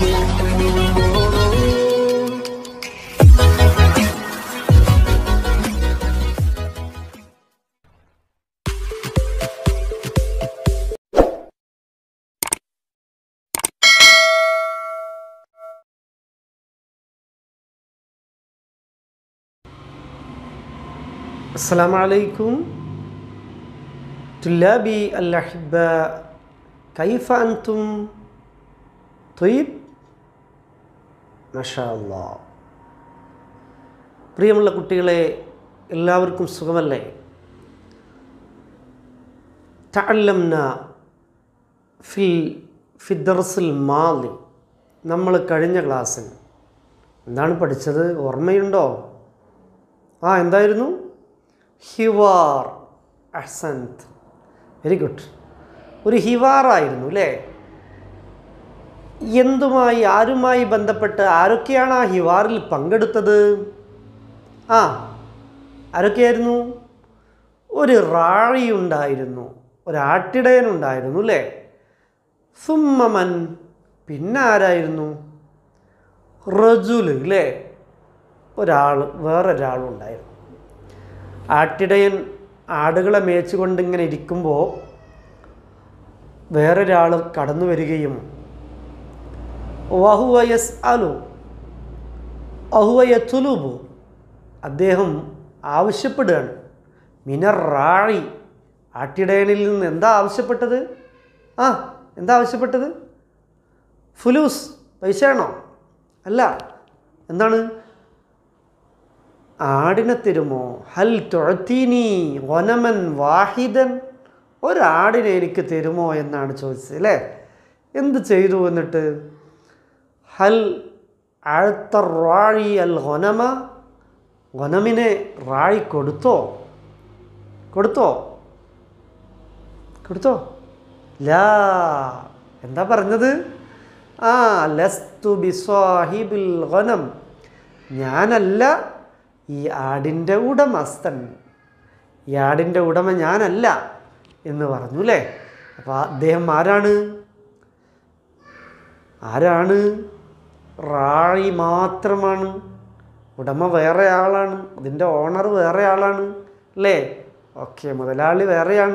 السلام عليكم طلابي الأحباء كيف أنتم؟ طيب؟ ما شاء الله പ്രിയമുള്ള കുട്ടികളെ എല്ലാവർക്കും സുഖമല്ലേ തഅല്ലംന ഫിൽ ഫിദ്ദർസിൽ മാലി നമ്മൾ കഴിഞ്ഞ ക്ലാസ്സിൽ എന്താണ് പഠിച്ചത് ഓർമ്മയുണ്ടോ ആ എന്തായിരുന്നു ഹിവാർ അഹ്സൻത് വെരി ഗുഡ് ഒരു ഹിവാറായിരുന്നു അല്ലേ എന്തുമായി ആരുമായി ബന്ധപ്പെട്ട് ആരൊക്കെയാണ് ആ ഹിവാറിൽ പങ്കെടുത്തത് ആ ആരൊക്കെയായിരുന്നു ഒരു റാഴി ഉണ്ടായിരുന്നു ഒരാട്ടിടയനുണ്ടായിരുന്നു അല്ലേ സുമ്മമൻ പിന്നെ ആരായിരുന്നു റജുല് അല്ലേ ഒരാൾ വേറൊരാളും ഉണ്ടായിരുന്നു ആട്ടിടയൻ ആടുകളെ മേച്ചുകൊണ്ട് ഇങ്ങനെ ഇരിക്കുമ്പോൾ വേറൊരാൾ കടന്നു വരികയും വഹുവയസ് അലു അഹുവയത്തുലുബു അദ്ദേഹം ആവശ്യപ്പെടുകയാണ് മിനർ റാഴി ആട്ടിടയനിൽ നിന്ന് എന്താ ആവശ്യപ്പെട്ടത് ആ എന്താ ആവശ്യപ്പെട്ടത് ഫുലൂസ് പൈസയാണോ അല്ല എന്താണ് ആടിനെ തരുമോ ഹൽ തൊഴത്തീനി വനമൻ വാഹിദൻ ഒരാടിനെ എനിക്ക് തരുമോ എന്നാണ് ചോദിച്ചത് അല്ലേ എന്ത് ചെയ്തു എന്നിട്ട് ഹൽ ആഴ്ത്ത റാഴി അൽ ഹൊനമ വനമിനെ റാഴി കൊടുത്തോ കൊടുത്തോ കൊടുത്തോ ലാ എന്താ പറഞ്ഞത് ആ ലസ്തു ബിസ്വാഹിബിൽ ഗനം ഞാനല്ല ഈ ആടിൻ്റെ ഉടമസ്ഥൻ ഈ ആടിൻ്റെ ഉടമ ഞാനല്ല എന്ന് പറഞ്ഞു അല്ലേ അപ്പോൾ അദ്ദേഹം ആരാണ് ആരാണ് റാഴി മാത്രമാണ് ഉടമ വേറെ ആളാണ് ഇതിൻ്റെ ഓണർ വേറെ ആളാണ് അല്ലേ ഓക്കെ മുതലാളി വേറെയാണ്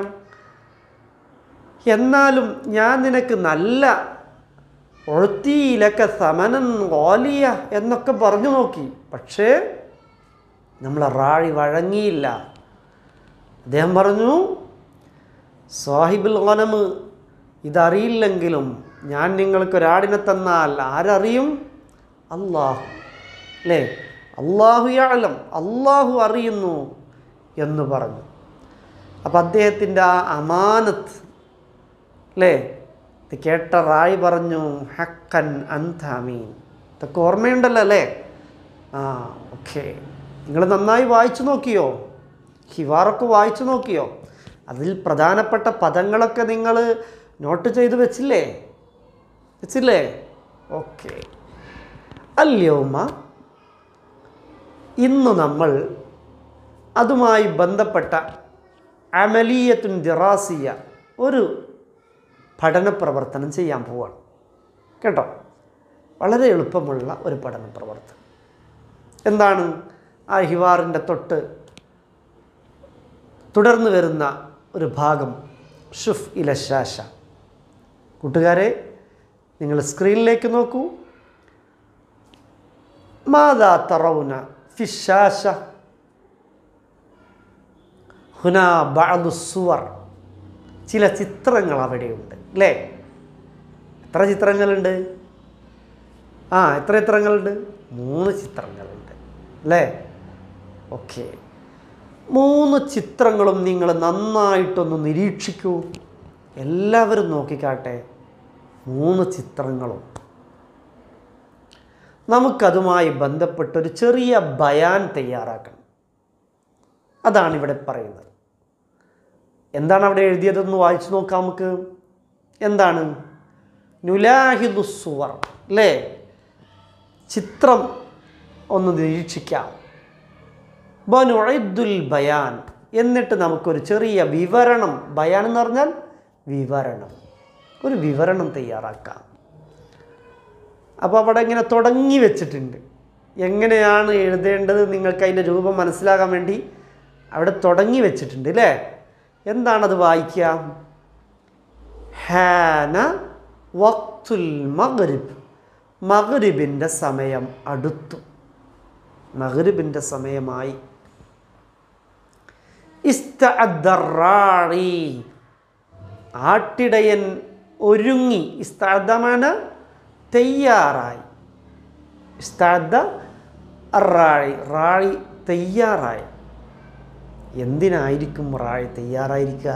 എന്നാലും ഞാൻ നിനക്ക് നല്ല ഒഴുത്തിയിലൊക്കെ സമനൻ ഓലിയ എന്നൊക്കെ പറഞ്ഞു നോക്കി പക്ഷേ നമ്മളെ റാഴി വഴങ്ങിയില്ല അദ്ദേഹം പറഞ്ഞു സാഹിബുൽ ഗനമ് ഇതറിയില്ലെങ്കിലും ഞാൻ നിങ്ങൾക്ക് ഒരാടിനെ തന്നാൽ ആരറിയും അള്ളാഹു അല്ലേ അള്ളാഹു യാലം അള്ളാഹു അറിയുന്നു എന്ന് പറഞ്ഞു അപ്പം അദ്ദേഹത്തിൻ്റെ ആ അമാനത്ത് അല്ലേ ഇത് കേട്ട റായി പറഞ്ഞു ഹക്കൻ അന്താമീൻ ഇതൊക്കെ ഓർമ്മയുണ്ടല്ലോ അല്ലേ ആ ഓക്കെ നിങ്ങൾ നന്നായി വായിച്ചു നോക്കിയോ ഹിവാറൊക്കെ വായിച്ചു നോക്കിയോ അതിൽ പ്രധാനപ്പെട്ട പദങ്ങളൊക്കെ നിങ്ങൾ നോട്ട് ചെയ്ത് വെച്ചില്ലേ വെച്ചില്ലേ ഓക്കെ അല്യോമ ഇന്ന് നമ്മൾ അതുമായി ബന്ധപ്പെട്ട അമലീയത്തുൻ ദിറാസിയ ഒരു പഠന പ്രവർത്തനം ചെയ്യാൻ പോവാണ് കേട്ടോ വളരെ എളുപ്പമുള്ള ഒരു പഠന പ്രവർത്തനം എന്താണ് ആ ഹിവാറിൻ്റെ തൊട്ട് തുടർന്ന് വരുന്ന ഒരു ഭാഗം ഷുഫ് ഇലശാശ കൂട്ടുകാരെ നിങ്ങൾ സ്ക്രീനിലേക്ക് നോക്കൂ മാതാ തറവുന ഫിഷാശ ഹുന ബഅദു സുവർ ചില ചിത്രങ്ങൾ അവിടെയുണ്ട് അല്ലേ എത്ര ചിത്രങ്ങളുണ്ട് ആ എത്ര ചിത്രങ്ങളുണ്ട് മൂന്ന് ചിത്രങ്ങളുണ്ട് അല്ലേ ഓക്കെ മൂന്ന് ചിത്രങ്ങളും നിങ്ങൾ നന്നായിട്ടൊന്ന് നിരീക്ഷിക്കൂ എല്ലാവരും നോക്കിക്കാട്ടെ മൂന്ന് ചിത്രങ്ങളും നമുക്കതുമായി ബന്ധപ്പെട്ടൊരു ചെറിയ ബയാൻ തയ്യാറാക്കണം അതാണ് ഇവിടെ പറയുന്നത് എന്താണ് അവിടെ എഴുതിയതെന്ന് വായിച്ചു നോക്കാം നമുക്ക് എന്താണ് നുലാഹിദു സുവർ അല്ലേ ചിത്രം ഒന്ന് നിരീക്ഷിക്കാം ബനുഇദ്ദുൽ ബയാൻ എന്നിട്ട് നമുക്കൊരു ചെറിയ വിവരണം ബയാൻ എന്ന് പറഞ്ഞാൽ വിവരണം ഒരു വിവരണം തയ്യാറാക്കാം അപ്പോൾ അവിടെ ഇങ്ങനെ തുടങ്ങി വെച്ചിട്ടുണ്ട് എങ്ങനെയാണ് എഴുതേണ്ടത് നിങ്ങൾക്ക് അതിൻ്റെ രൂപം മനസ്സിലാകാൻ വേണ്ടി അവിടെ തുടങ്ങി വെച്ചിട്ടുണ്ട് അല്ലേ എന്താണത് വായിക്കുക ഹാന വക്തുൽ മഗ്രിബ് മഗ്രിബിൻ്റെ സമയം അടുത്തു മഗ്രിബിൻ്റെ സമയമായി ഇസ്തഅദ്ദറാഴി ആട്ടിടയൻ ഒരുങ്ങി ഇസ്തഅദ്ദമാണ് തയ്യാറായി ഇസ്തഅദ്ദ അറാഴി റാഴി തയ്യാറായി എന്തിനായിരിക്കും റാഴി തയ്യാറായിരിക്കുക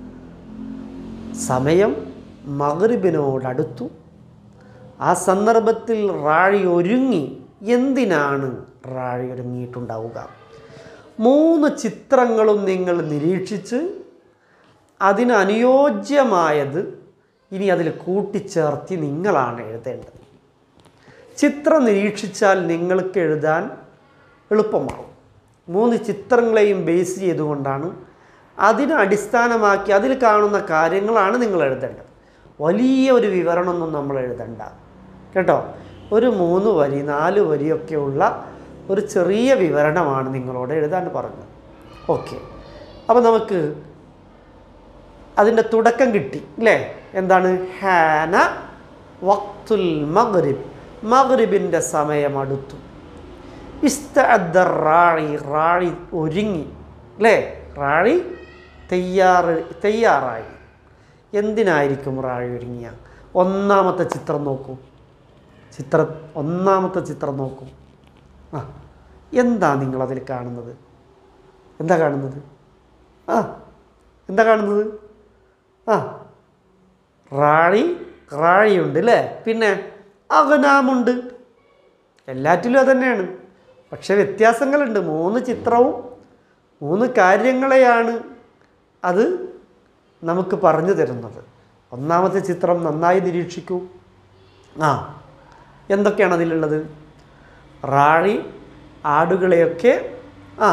സമയം മഗ്രിബിനോടടുത്തു ആ സന്ദർഭത്തിൽ റാഴി ഒരുങ്ങി എന്തിനാണ് റാഴി ഒരുങ്ങിയിട്ടുണ്ടാവുക മൂന്ന് ചിത്രങ്ങളും നിങ്ങൾ നിരീക്ഷിച്ച് അതിന് അനുയോജ്യമായത് ഇനി അതിൽ കൂട്ടിച്ചേർത്തി നിങ്ങളാണ് എഴുതേണ്ടത് ചിത്രം നിരീക്ഷിച്ചാൽ നിങ്ങൾക്ക് എഴുതാൻ എളുപ്പമാവും മൂന്ന് ചിത്രങ്ങളെയും ബേസ് ചെയ്തുകൊണ്ടാണ് അതിനെ അടിസ്ഥാനമാക്കി അതിൽ കാണുന്ന കാര്യങ്ങളാണ് നിങ്ങൾ എഴുതേണ്ടത് വലിയ ഒരു വിവരണമൊന്നും നമ്മൾ എഴുതണ്ട കേട്ടോ ഒരു മൂന്ന് വരി നാല് വരിയൊക്കെയുള്ള ഒരു ചെറിയ വിവരണമാണ് നിങ്ങളോട് എഴുതാൻ പറഞ്ഞത് ഓക്കെ അപ്പോൾ നമുക്ക് അതിൻ്റെ തുടക്കം കിട്ടി അല്ലേ എന്താണ് ഹാന വക്തുൽ മഗ്രിബ് മഗ്രിബിൻ്റെ സമയം അടുത്തു ഇസ്തഅദ്ദ റാഴി റാഴി ഒരുങ്ങി അല്ലേ റാഴി തയ്യാറ് തയ്യാറായി എന്തിനായിരിക്കും റാഴി ഒരുങ്ങിയ ഒന്നാമത്തെ ചിത്രം നോക്കൂ ചിത്ര ഒന്നാമത്തെ ചിത്രം നോക്കൂ ആ എന്താ നിങ്ങളതിൽ കാണുന്നത് എന്താ കാണുന്നത് ആ എന്താ കാണുന്നത് ആ റാഴി റാഴിയുണ്ട് അല്ലേ പിന്നെ അകനാമുണ്ട് എല്ലാറ്റിലും അത് തന്നെയാണ് പക്ഷെ വ്യത്യാസങ്ങളുണ്ട് മൂന്ന് ചിത്രവും മൂന്ന് കാര്യങ്ങളെയാണ് അത് നമുക്ക് പറഞ്ഞു തരുന്നത് ഒന്നാമത്തെ ചിത്രം നന്നായി നിരീക്ഷിക്കൂ ആ എന്തൊക്കെയാണ് അതിലുള്ളത് റാഴി ആടുകളെയൊക്കെ ആ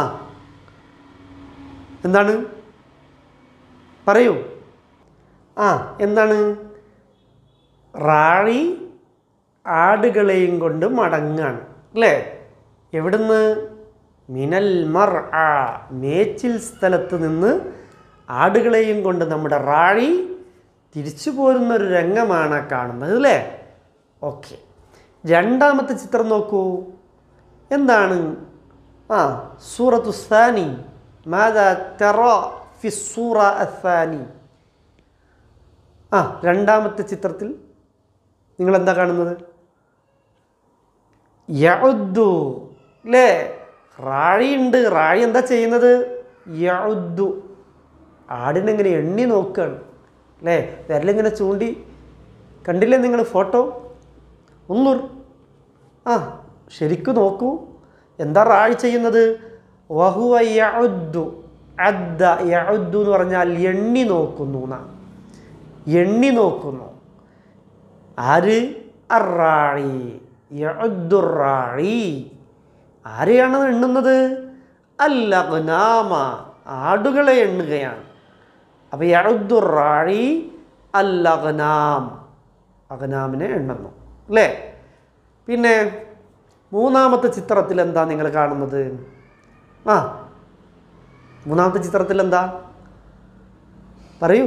എന്താണ് പറയൂ ആ എന്താണ് റാഴി ആടുകളെയും കൊണ്ട് മടങ്ങാണ് അല്ലേ എവിടുന്ന് മിനൽ മർ ആ മേച്ചിൽ സ്ഥലത്ത് നിന്ന് ആടുകളെയും കൊണ്ട് നമ്മുടെ റാഴി തിരിച്ചു പോരുന്ന ഒരു രംഗമാണ് ആ കാണുന്നത് അല്ലേ ഓക്കെ രണ്ടാമത്തെ ചിത്രം നോക്കൂ എന്താണ് ആ സൂറത്തു സാനി മാതാ തെറ ഫി സൂറ അസാനി ആ രണ്ടാമത്തെ ചിത്രത്തിൽ നിങ്ങൾ എന്താ കാണുന്നത് യഉദ്ദു അല്ലേ റാഴിയുണ്ട് റാഴി എന്താ ചെയ്യുന്നത് യഉദ്ദു ആടിനെങ്ങനെ എണ്ണി നോക്കുകയാണ് അല്ലേ വിരലിങ്ങനെ ചൂണ്ടി കണ്ടില്ലേ നിങ്ങൾ ഫോട്ടോ ഒന്നൂർ ആ ശരിക്കും നോക്കൂ എന്താ റാഴി ചെയ്യുന്നത് വഹുവ യഉദ്ദു അദ്ദ യഉദ്ദു എന്ന് പറഞ്ഞാൽ എണ്ണി നോക്കുന്നു എന്നാണ് എണ്ണി നോക്കുന്നു ആര് അറാഴി യഉദ്ദുറാഴി ആരെയാണ് എണ്ണുന്നത് അല്ലഗ്നാമ ആടുകളെ എണ്ണുകയാണ് അപ്പോൾ യഉദ്ദുറാഴി അല്ലഗ്നാം അഗ്നാമിനെ എണ്ണുന്നു അല്ലേ പിന്നെ മൂന്നാമത്തെ ചിത്രത്തിൽ എന്താ നിങ്ങൾ കാണുന്നത് ആ മൂന്നാമത്തെ ചിത്രത്തിൽ എന്താ പറയൂ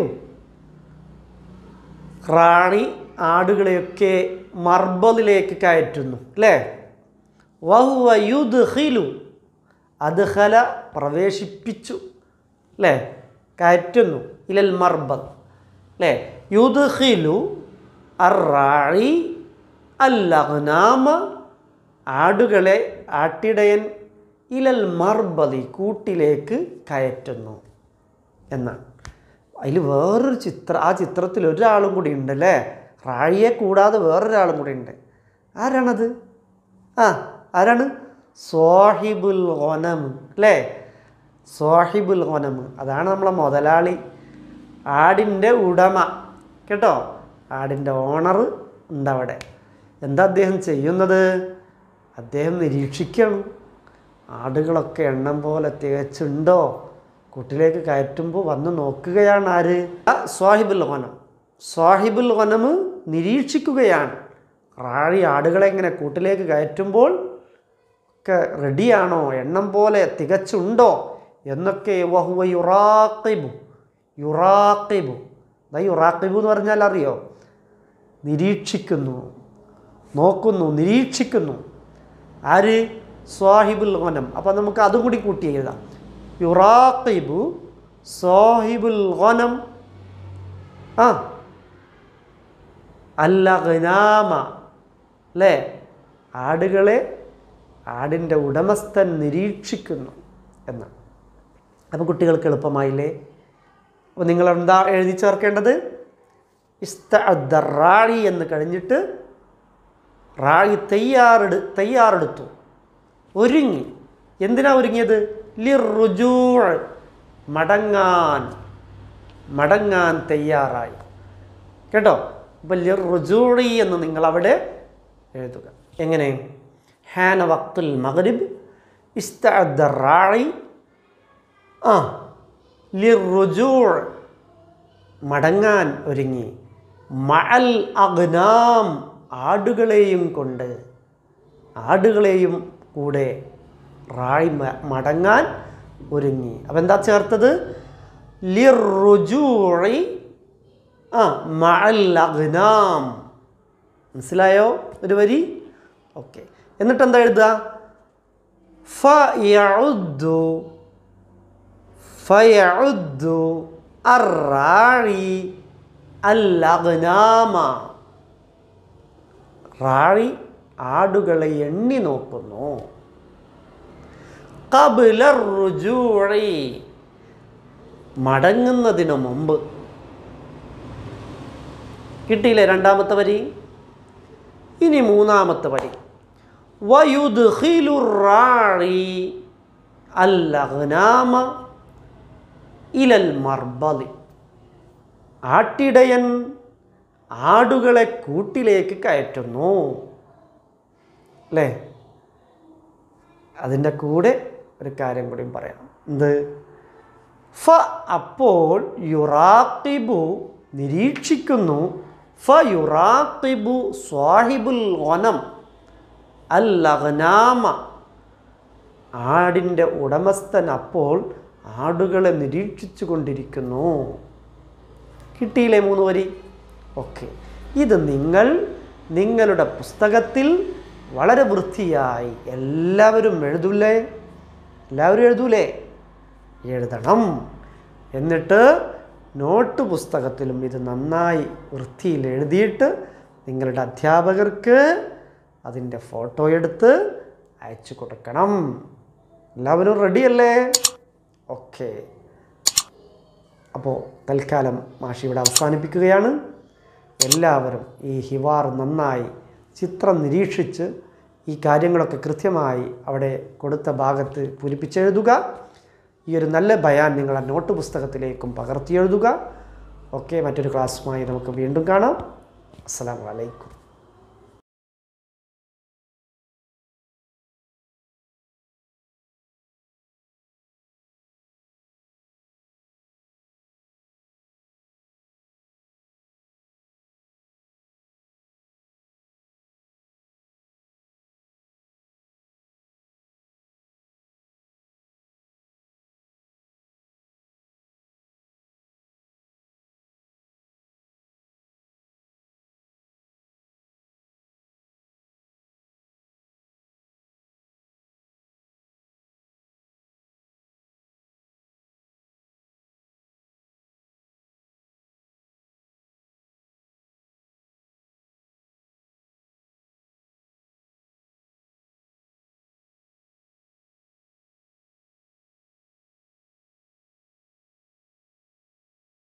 റാണി ആടുകളെയൊക്കെ മർബലിലേക്ക് കയറ്റുന്നു അല്ലേ വഹുവ യുദ്ഹിലു അദ്ഹല പ്രവേശിപ്പിച്ചു അല്ലേ കയറ്റുന്നു ഇലൽ മർബദ് അല്ലേ യുദ്ഹിലു അറാഴി അല്ലഗ്നാമ ആടുകളെ ആട്ടിടയൻ ഇലൽ മർബലി കൂട്ടിലേക്ക് കയറ്റുന്നു എന്നാണ് അതിൽ വേറൊരു ചിത്രം ആ ചിത്രത്തിൽ ഒരാളും കൂടി ഉണ്ട് അല്ലേ റാഴിയെ കൂടാതെ വേറൊരാളും കൂടി ഉണ്ട് ആരാണത് ആ ആരാണ് സോഹിബുൽ ഒനം അല്ലേ സോഹിബുൽ ഒനം അതാണ് നമ്മളെ മുതലാളി ആടിൻ്റെ ഉടമ കേട്ടോ ആടിൻ്റെ ഓണർ ഉണ്ടവിടെ എന്താ അദ്ദേഹം ചെയ്യുന്നത് അദ്ദേഹം നിരീക്ഷിക്കണം ആടുകളൊക്കെ എണ്ണം പോലെ തികച്ചുണ്ടോ കൂട്ടിലേക്ക് കയറ്റുമ്പോൾ വന്ന് നോക്കുകയാണ് ആര് ആ, സ്വാഹിബുൽ ഓനം സ്വാഹിബുൽ ഓനം നിരീക്ഷിക്കുകയാണ് റാഴി ആടുകളെ ഇങ്ങനെ കൂട്ടിലേക്ക് കയറ്റുമ്പോൾ ഒക്കെ റെഡിയാണോ എണ്ണം പോലെ തികച്ചുണ്ടോ എന്നൊക്കെ വഹുവ യുറാക്കിബു യുറാക്കിബു ദാ യുറാക്കിബു എന്ന് പറഞ്ഞാൽ അറിയോ നിരീക്ഷിക്കുന്നു നോക്കുന്നു നിരീക്ഷിക്കുന്നു ആര് സ്വാഹിബുൽ ഗനം അപ്പോൾ നമുക്ക് അതും കൂടി കൂട്ടി എഴുതാം യുറാക്കിബു സാഹിബുൽ ഗനം ആ അല്ലഗ്നാമ അല്ലേ ആടുകളെ ആടിൻ്റെ ഉടമസ്ഥൻ നിരീക്ഷിക്കുന്നു എന്ന് അപ്പോൾ കുട്ടികൾക്ക് എളുപ്പമായില്ലേ അപ്പോൾ നിങ്ങൾ എന്താ എഴുതി ചേർക്കേണ്ടത് ഇസ്ത റാഴി എന്ന് കഴിഞ്ഞിട്ട് റാഴി തയ്യാറെടു തയ്യാറെടുത്തു ഒരുങ്ങി എന്തിനാ ഒരുങ്ങിയത് ലിറുജൂ മടങ്ങാൻ മടങ്ങാൻ തയ്യാറായി കേട്ടോ അപ്പം ലിറുജൂറി എന്ന് നിങ്ങൾ അവിടെ എഴുതുക എങ്ങനെ ഹാന വക്തുൽ മഗ്രിബ് ഇസ്ത റാഴി ആ ലിറുജൂ മടങ്ങാൻ ഒരുങ്ങി മഅൽ അഗ്നാം ആടുകളെയും കൊണ്ട് ആടുകളെയും കൂടെ റായി മ- മടങ്ങാൻ ഒരുങ്ങി അപ്പം എന്താ ചേർത്തത് ലിറുജൂറി ആ മഅൽ അഗ്നാം മനസ്സിലായോ ഒരു വരി ഓക്കെ എന്നിട്ട് എന്താ എഴുതുക ഫയഉദ്ദു ഫയഉദ്ദു അറാഴി അല്ലഗ്നാമ റാഴി ആടുകളെ എണ്ണി നോക്കുന്നു കബില റുജൂഴി മടങ്ങുന്നതിന് മുമ്പ് കിട്ടിയില്ലേ രണ്ടാമത്തെ വരി ഇനി മൂന്നാമത്തെ വരി വയുദ്ഖിലു റാഴി അല്ലഗ്നാമ ഇലൽ മർബലി ആട്ടിടയൻ ആടുകളെ കൂട്ടിലേക്ക് കയറ്റുന്നു അല്ലേ അതിൻ്റെ കൂടെ ഒരു കാര്യം കൂടിയും പറയാം എന്ത് ഫ അപ്പോൾ യുറാത്തിബു നിരീക്ഷിക്കുന്നു ഫ യുറാത്തിബു സ്വാഹിബുൽ വനം അല്ലഗ്നാമ ആടിൻ്റെ ഉടമസ്ഥൻ അപ്പോൾ ആടുകളെ നിരീക്ഷിച്ചു കൊണ്ടിരിക്കുന്നു കിട്ടിയില്ലേ മൂന്ന് വരി ഓക്കെ ഇത് നിങ്ങൾ നിങ്ങളുടെ പുസ്തകത്തിൽ വളരെ വൃത്തിയായി എല്ലാവരും എഴുതൂലേ എല്ലാവരും എഴുതൂലേ എഴുതണം എന്നിട്ട് നോട്ട് പുസ്തകത്തിലും ഇത് നന്നായി വൃത്തിയിൽ എഴുതിയിട്ട് നിങ്ങളുടെ അധ്യാപകർക്ക് അതിൻ്റെ ഫോട്ടോ എടുത്ത് അയച്ചു കൊടുക്കണം എല്ലാവരും റെഡിയല്ലേ ഓക്കെ അപ്പോൾ തൽക്കാലം മാഷി ഇവിടെ അവസാനിപ്പിക്കുകയാണ് എല്ലാവരും ഈ ഹിവാർ നന്നായി ചിത്രം നിരീക്ഷിച്ച് ഈ കാര്യങ്ങളൊക്കെ കൃത്യമായി അവിടെ കൊടുത്ത ഭാഗത്ത് പൂരിപ്പിച്ചെഴുതുക ഈ ഒരു നല്ല ബയാൻ നിങ്ങളുടെ നോട്ട് പുസ്തകത്തിലേക്കും പകർത്തിയെഴുതുക ഓക്കെ മറ്റൊരു ക്ലാസ്സുമായി നമുക്ക് വീണ്ടും കാണാം അസ്സാം വലൈക്കും